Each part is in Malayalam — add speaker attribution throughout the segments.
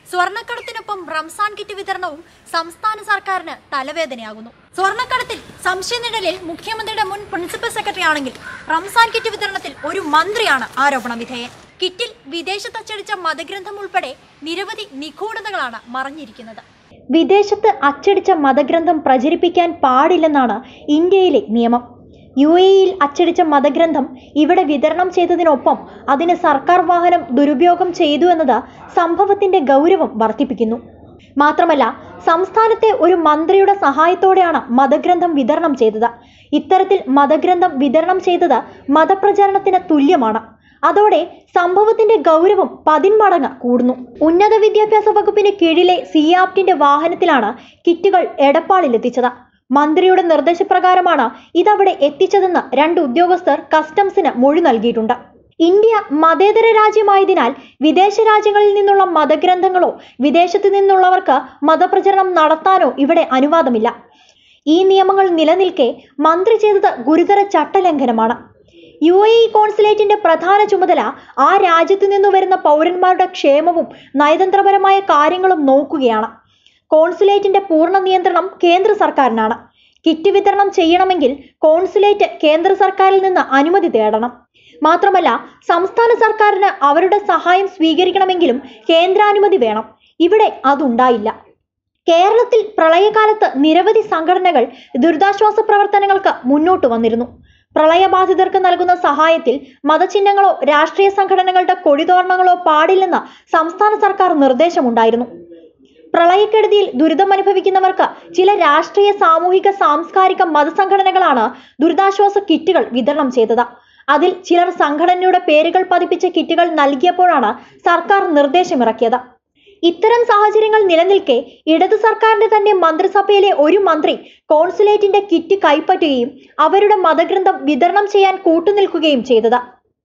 Speaker 1: സ്വർണ്ണക്കടത്തിനൊപ്പം റംസാൻ കിറ്റ് വിതരണവും സംസ്ഥാന സർക്കാരിന് തലവേദനയാകുന്നു സ്വർണ്ണക്കടത്തിൽ സംശയനിഴലിൽ മുഖ്യമന്ത്രിയുടെ മുൻ പ്രിൻസിപ്പൽ സെക്രട്ടറി ആണെങ്കിൽ റംസാൻ കിറ്റ് വിതരണത്തിൽ ഒരു മന്ത്രിയാണ് ആരോപണ വിധേയൻ കിറ്റിൽ വിദേശത്ത് അച്ചടിച്ച മതഗ്രന്ഥം ഉൾപ്പെടെ നിരവധി നിഗൂഢതകളാണ് മറഞ്ഞിരിക്കുന്നത്
Speaker 2: വിദേശത്ത് അച്ചടിച്ച മതഗ്രന്ഥം പ്രചരിപ്പിക്കാൻ പാടില്ലെന്നാണ് ഇന്ത്യയിലെ നിയമം യു എയിൽ അച്ചടിച്ച മതഗ്രന്ഥം ഇവിടെ വിതരണം ചെയ്തതിനൊപ്പം അതിന് സർക്കാർ വാഹനം ദുരുപയോഗം ചെയ്തു എന്നത് സംഭവത്തിന്റെ ഗൗരവം വർദ്ധിപ്പിക്കുന്നു മാത്രമല്ല സംസ്ഥാനത്തെ ഒരു മന്ത്രിയുടെ സഹായത്തോടെയാണ് മതഗ്രന്ഥം വിതരണം ചെയ്തത് ഇത്തരത്തിൽ മതഗ്രന്ഥം വിതരണം ചെയ്തത് മതപ്രചാരണത്തിന് തുല്യമാണ് അതോടെ സംഭവത്തിന്റെ ഗൗരവം പതിന്മടങ്ങ് കൂടുന്നു ഉന്നത വിദ്യാഭ്യാസ വകുപ്പിന് കീഴിലെ സിയാപ്റ്റിന്റെ വാഹനത്തിലാണ് കിറ്റുകൾ എടപ്പാളിലെത്തിച്ചത് മന്ത്രിയുടെ നിർദ്ദേശപ്രകാരമാണ് ഇതവിടെ എത്തിച്ചതെന്ന് രണ്ട് ഉദ്യോഗസ്ഥർ കസ്റ്റംസിന് മൊഴി നൽകിയിട്ടുണ്ട് ഇന്ത്യ മതേതര രാജ്യമായതിനാൽ വിദേശ രാജ്യങ്ങളിൽ നിന്നുള്ള മതഗ്രന്ഥങ്ങളോ വിദേശത്ത് നിന്നുള്ളവർക്ക് മതപ്രചരണം നടത്താനോ ഇവിടെ അനുവാദമില്ല ഈ നിയമങ്ങൾ നിലനിൽക്കെ മന്ത്രി ചെയ്തത് ഗുരുതര ചട്ടലംഘനമാണ് യു എ ഇ കോൺസുലേറ്റിന്റെ പ്രധാന ചുമതല ആ രാജ്യത്തു നിന്നു വരുന്ന പൗരന്മാരുടെ ക്ഷേമവും നയതന്ത്രപരമായ കാര്യങ്ങളും നോക്കുകയാണ് കോൺസുലേറ്റിന്റെ പൂർണ്ണ നിയന്ത്രണം കേന്ദ്ര സർക്കാരിനാണ് കിറ്റ് വിതരണം ചെയ്യണമെങ്കിൽ കോൺസുലേറ്റ് കേന്ദ്ര സർക്കാരിൽ നിന്ന് അനുമതി തേടണം മാത്രമല്ല സംസ്ഥാന സർക്കാരിന് അവരുടെ സഹായം സ്വീകരിക്കണമെങ്കിലും കേന്ദ്രാനുമതി വേണം ഇവിടെ അതുണ്ടായില്ല കേരളത്തിൽ പ്രളയകാലത്ത് നിരവധി സംഘടനകൾ ദുരിതാശ്വാസ പ്രവർത്തനങ്ങൾക്ക് മുന്നോട്ട് വന്നിരുന്നു പ്രളയബാധിതർക്ക് നൽകുന്ന സഹായത്തിൽ മതചിഹ്നങ്ങളോ രാഷ്ട്രീയ സംഘടനകളുടെ കൊടിതോരണങ്ങളോ പാടില്ലെന്ന് സംസ്ഥാന സർക്കാർ നിർദ്ദേശമുണ്ടായിരുന്നു പ്രളയക്കെടുതിയിൽ ദുരിതമനുഭവിക്കുന്നവർക്ക് ചില രാഷ്ട്രീയ സാമൂഹിക സാംസ്കാരിക മതസംഘടനകളാണ് ദുരിതാശ്വാസ കിറ്റുകൾ വിതരണം ചെയ്തത് അതിൽ ചിലർ സംഘടനയുടെ പേരുകൾ പതിപ്പിച്ച കിറ്റുകൾ നൽകിയപ്പോഴാണ് സർക്കാർ നിർദ്ദേശമിറക്കിയത് ഇത്തരം സാഹചര്യങ്ങൾ നിലനിൽക്കെ ഇടതു സർക്കാരിന്റെ തന്നെ മന്ത്രിസഭയിലെ ഒരു മന്ത്രി കോൺസുലേറ്റിന്റെ കിറ്റ് കൈപ്പറ്റുകയും അവരുടെ മതഗ്രന്ഥം വിതരണം ചെയ്യാൻ കൂട്ടുനിൽക്കുകയും ചെയ്തത്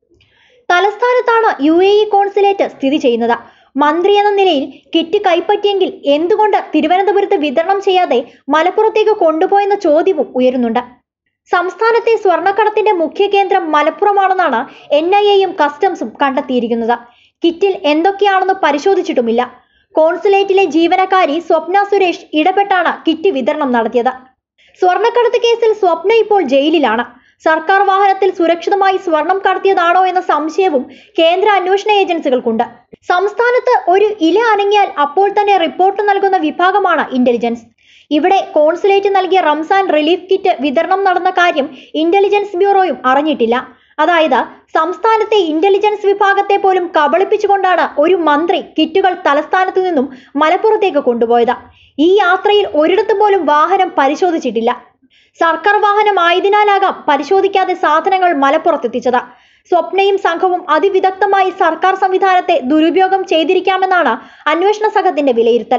Speaker 2: തലസ്ഥാനത്താണ് യു എ ഇ കോൺസുലേറ്റ് സ്ഥിതി ചെയ്യുന്നത് മന്ത്രി എന്ന നിലയിൽ കിറ്റ് കൈപ്പറ്റിയെങ്കിൽ എന്തുകൊണ്ട് തിരുവനന്തപുരത്ത് വിതരണം ചെയ്യാതെ മലപ്പുറത്തേക്ക് കൊണ്ടുപോയെന്ന ചോദ്യവും ഉയരുന്നുണ്ട് സംസ്ഥാനത്തെ സ്വർണ്ണക്കടത്തിന്റെ മുഖ്യ കേന്ദ്രം മലപ്പുറമാണെന്നാണ് എൻ ഐ എയും കസ്റ്റംസും കണ്ടെത്തിയിരിക്കുന്നത് കിറ്റിൽ എന്തൊക്കെയാണെന്ന് പരിശോധിച്ചിട്ടുമില്ല കോൺസുലേറ്റിലെ ജീവനക്കാരി സ്വപ്ന സുരേഷ് ഇടപെട്ടാണ് കിറ്റ് വിതരണം നടത്തിയത് സ്വർണ്ണക്കടത്ത് കേസിൽ സ്വപ്ന ഇപ്പോൾ ജയിലിലാണ് സർക്കാർ വാഹനത്തിൽ സുരക്ഷിതമായി സ്വർണം കടത്തിയതാണോ എന്ന സംശയവും കേന്ദ്ര അന്വേഷണ ഏജൻസികൾക്കുണ്ട് സംസ്ഥാനത്ത് ഒരു ഇല അനങ്ങിയാൽ അപ്പോൾ തന്നെ റിപ്പോർട്ട് നൽകുന്ന വിഭാഗമാണ് ഇന്റലിജൻസ് ഇവിടെ കോൺസുലേറ്റ് നൽകിയ റംസാൻ റിലീഫ് കിറ്റ് വിതരണം നടന്ന കാര്യം ഇന്റലിജൻസ് ബ്യൂറോയും അറിഞ്ഞിട്ടില്ല അതായത് സംസ്ഥാനത്തെ ഇന്റലിജൻസ് വിഭാഗത്തെ പോലും കബളിപ്പിച്ചുകൊണ്ടാണ് ഒരു മന്ത്രി കിറ്റുകൾ തലസ്ഥാനത്തു നിന്നും മലപ്പുറത്തേക്ക് കൊണ്ടുപോയത് ഈ യാത്രയിൽ ഒരിടത്തും പോലും വാഹനം പരിശോധിച്ചിട്ടില്ല സർക്കാർ വാഹനമായതിനാലാകാം പരിശോധിക്കാതെ സാധനങ്ങൾ മലപ്പുറത്തെത്തിച്ചത് സ്വപ്നയും സംഘവും അതിവിദഗ്ധമായി സർക്കാർ സംവിധാനത്തെ ദുരുപയോഗം ചെയ്തിരിക്കാമെന്നാണ് അന്വേഷണ സംഘത്തിന്റെ വിലയിരുത്തൽ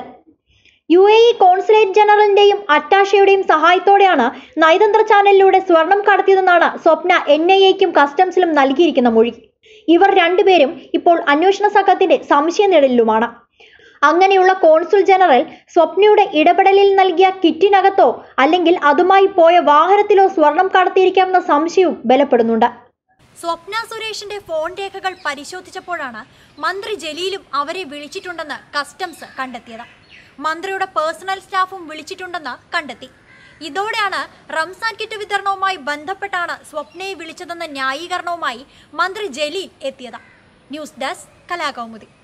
Speaker 2: യു എ ഇ കോൺസുലേറ്റ് ജനറലിന്റെയും അറ്റാഷയുടെയും സഹായത്തോടെയാണ് നയതന്ത്ര ചാനലിലൂടെ സ്വർണം കടത്തിയതെന്നാണ് സ്വപ്ന എൻ ഐ എക്കും കസ്റ്റംസിലും നൽകിയിരിക്കുന്ന മൊഴി ഇവർ രണ്ടുപേരും ഇപ്പോൾ അന്വേഷണ സംഘത്തിന്റെ സംശയ നിഴലിലുമാണ് അങ്ങനെയുള്ള കോൺസുൽ ജനറൽ സ്വപ്നയുടെ ഇടപെടലിൽ നൽകിയ കിറ്റിനകത്തോ അല്ലെങ്കിൽ അതുമായി പോയ വാഹനത്തിലോ സ്വർണം കടത്തിയിരിക്കാമെന്ന സംശയവും ബലപ്പെടുന്നുണ്ട്
Speaker 1: സ്വപ്ന സുരേഷിന്റെ ഫോൺ രേഖകൾ പരിശോധിച്ചപ്പോഴാണ് മന്ത്രി ജലീലും അവരെ വിളിച്ചിട്ടുണ്ടെന്ന് കസ്റ്റംസ് കണ്ടെത്തിയത് മന്ത്രിയുടെ പേഴ്സണൽ സ്റ്റാഫും വിളിച്ചിട്ടുണ്ടെന്ന് കണ്ടെത്തി ഇതോടെയാണ് റംസാൻ കിറ്റ് വിതരണവുമായി ബന്ധപ്പെട്ടാണ് സ്വപ്നയെ വിളിച്ചതെന്ന ന്യായീകരണവുമായി മന്ത്രി ജലീൽ എത്തിയത് ന്യൂസ് ഡെസ്ക് കലാകൗമുദി